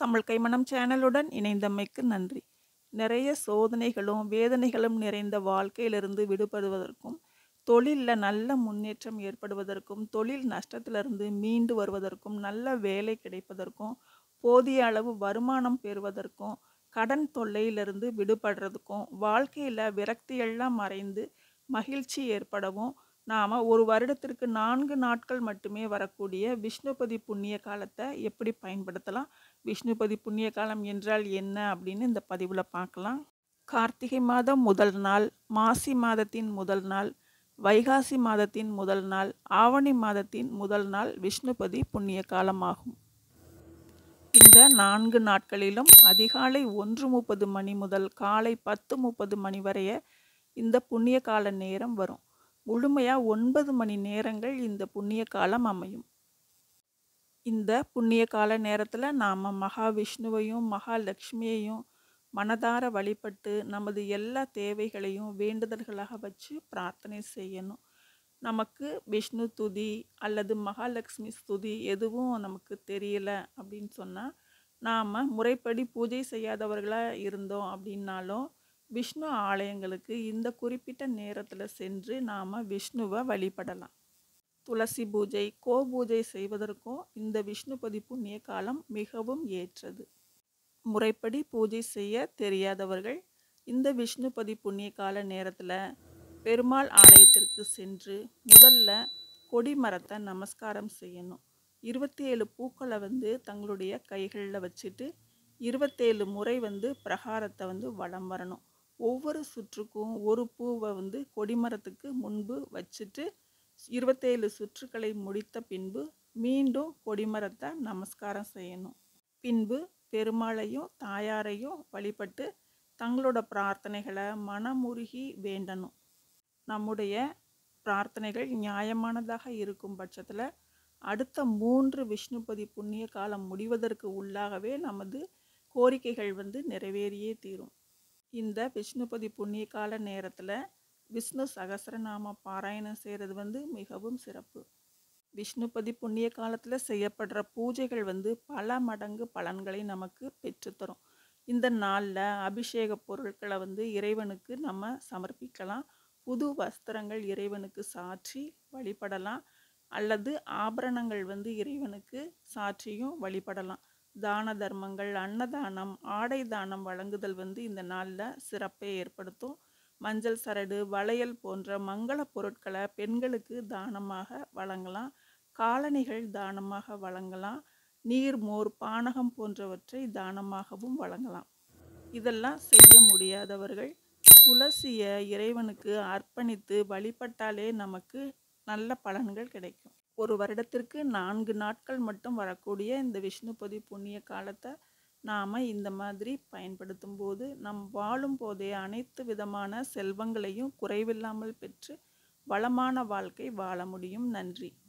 தமிழ் கைமணம் சேனலுடன் இணைந்தமைக்கு நன்றி நிறைய சோதனைகளும் வேதனைகளும் நிறைந்த வாழ்க்கையிலிருந்து விடுபடுவதற்கும் தொழிலில் நல்ல முன்னேற்றம் ஏற்படுவதற்கும் தொழில் நஷ்டத்திலிருந்து மீண்டு வருவதற்கும் நல்ல வேலை கிடைப்பதற்கும் போதிய அளவு வருமானம் பெறுவதற்கும் கடன் தொல்லையிலிருந்து விடுபடுறதுக்கும் வாழ்க்கையில் விரக்தியெல்லாம் மறைந்து மகிழ்ச்சி ஏற்படவும் நாம் ஒரு வருடத்திற்கு நான்கு நாட்கள் மட்டுமே வரக்கூடிய விஷ்ணுபதி புண்ணிய காலத்தை எப்படி பயன்படுத்தலாம் விஷ்ணுபதி புண்ணிய காலம் என்றால் என்ன அப்படின்னு இந்த பதிவில் பார்க்கலாம் கார்த்திகை மாதம் முதல் நாள் மாசி மாதத்தின் முதல் நாள் வைகாசி மாதத்தின் முதல் நாள் ஆவணி மாதத்தின் முதல் நாள் விஷ்ணுபதி புண்ணிய காலமாகும் இந்த நான்கு நாட்களிலும் அதிகாலை ஒன்று முப்பது மணி முதல் காலை பத்து முப்பது மணி வரைய இந்த புண்ணிய கால நேரம் வரும் முழுமையாக ஒன்பது மணி நேரங்கள் இந்த புண்ணிய காலம் அமையும் இந்த புண்ணிய கால நேரத்தில் நாம் மகாவிஷ்ணுவையும் மகாலட்சுமியையும் மனதார வழிபட்டு நமது எல்லா தேவைகளையும் வேண்டுதல்களாக வச்சு பிரார்த்தனை செய்யணும் நமக்கு விஷ்ணு துதி அல்லது மகாலட்சுமி ஸ்துதி எதுவும் நமக்கு தெரியல அப்படின்னு சொன்னால் நாம் முறைப்படி பூஜை செய்யாதவர்களாக இருந்தோம் அப்படின்னாலும் விஷ்ணு ஆலயங்களுக்கு இந்த குறிப்பிட்ட நேரத்தில் சென்று நாம் விஷ்ணுவை வழிபடலாம் துளசி பூஜை கோ பூஜை செய்வதற்கும் இந்த விஷ்ணுபதி புண்ணிய காலம் மிகவும் ஏற்றது முறைப்படி பூஜை செய்ய தெரியாதவர்கள் இந்த விஷ்ணுபதி புண்ணிய கால நேரத்தில் பெருமாள் ஆலயத்திற்கு சென்று முதல்ல கொடி மரத்தை நமஸ்காரம் செய்யணும் இருபத்தி ஏழு பூக்களை வந்து தங்களுடைய கைகளில் வச்சுட்டு இருபத்தேழு முறை வந்து பிரகாரத்தை வந்து வலம் வரணும் ஒவ்வொரு சுற்றுக்கும் ஒரு பூவை வந்து கொடிமரத்துக்கு முன்பு வச்சுட்டு இருபத்தேழு சுற்றுக்களை முடித்த பின்பு மீண்டும் கொடிமரத்தை நமஸ்காரம் செய்யணும் பின்பு பெருமாளையும் தாயாரையும் வழிபட்டு தங்களோட பிரார்த்தனைகளை மனமுருகி வேண்டணும் நம்முடைய பிரார்த்தனைகள் நியாயமானதாக இருக்கும் பட்சத்தில் அடுத்த மூன்று விஷ்ணுபதி புண்ணிய காலம் முடிவதற்கு உள்ளாகவே நமது கோரிக்கைகள் வந்து நிறைவேறியே தீரும் இந்த விஷ்ணுபதி புண்ணிய கால நேரத்தில் விஷ்ணு சகசரநாம பாராயணம் செய்கிறது வந்து மிகவும் சிறப்பு விஷ்ணுபதி புண்ணிய காலத்தில் செய்யப்படுற பூஜைகள் வந்து பல மடங்கு பலன்களை நமக்கு பெற்றுத்தரும் இந்த நாளில் அபிஷேக பொருட்களை வந்து இறைவனுக்கு நம்ம சமர்ப்பிக்கலாம் புது வஸ்திரங்கள் இறைவனுக்கு சாற்றி வழிபடலாம் அல்லது ஆபரணங்கள் வந்து இறைவனுக்கு சாற்றியும் வழிபடலாம் தான தர்மங்கள் அன்னதானம் ஆடை தானம் வழங்குதல் வந்து இந்த நாளில் சிறப்பை ஏற்படுத்தும் மஞ்சள் சரடு வளையல் போன்ற மங்கள பொருட்களை பெண்களுக்கு தானமாக வழங்கலாம் காலணிகள் தானமாக வழங்கலாம் நீர் மோர் பானகம் போன்றவற்றை தானமாகவும் வழங்கலாம் இதெல்லாம் செய்ய முடியாதவர்கள் துளசியை இறைவனுக்கு அர்ப்பணித்து வழிபட்டாலே நமக்கு நல்ல பலன்கள் கிடைக்கும் ஒரு வருடத்திற்கு நான்கு நாட்கள் மட்டும் வரக்கூடிய இந்த விஷ்ணுபதி புண்ணிய காலத்தை நாம் இந்த மாதிரி பயன்படுத்தும் போது நம் வாழும் போதே அனைத்து விதமான செல்வங்களையும் குறைவில்லாமல் பெற்று வளமான வாழ்க்கை வாழ முடியும் நன்றி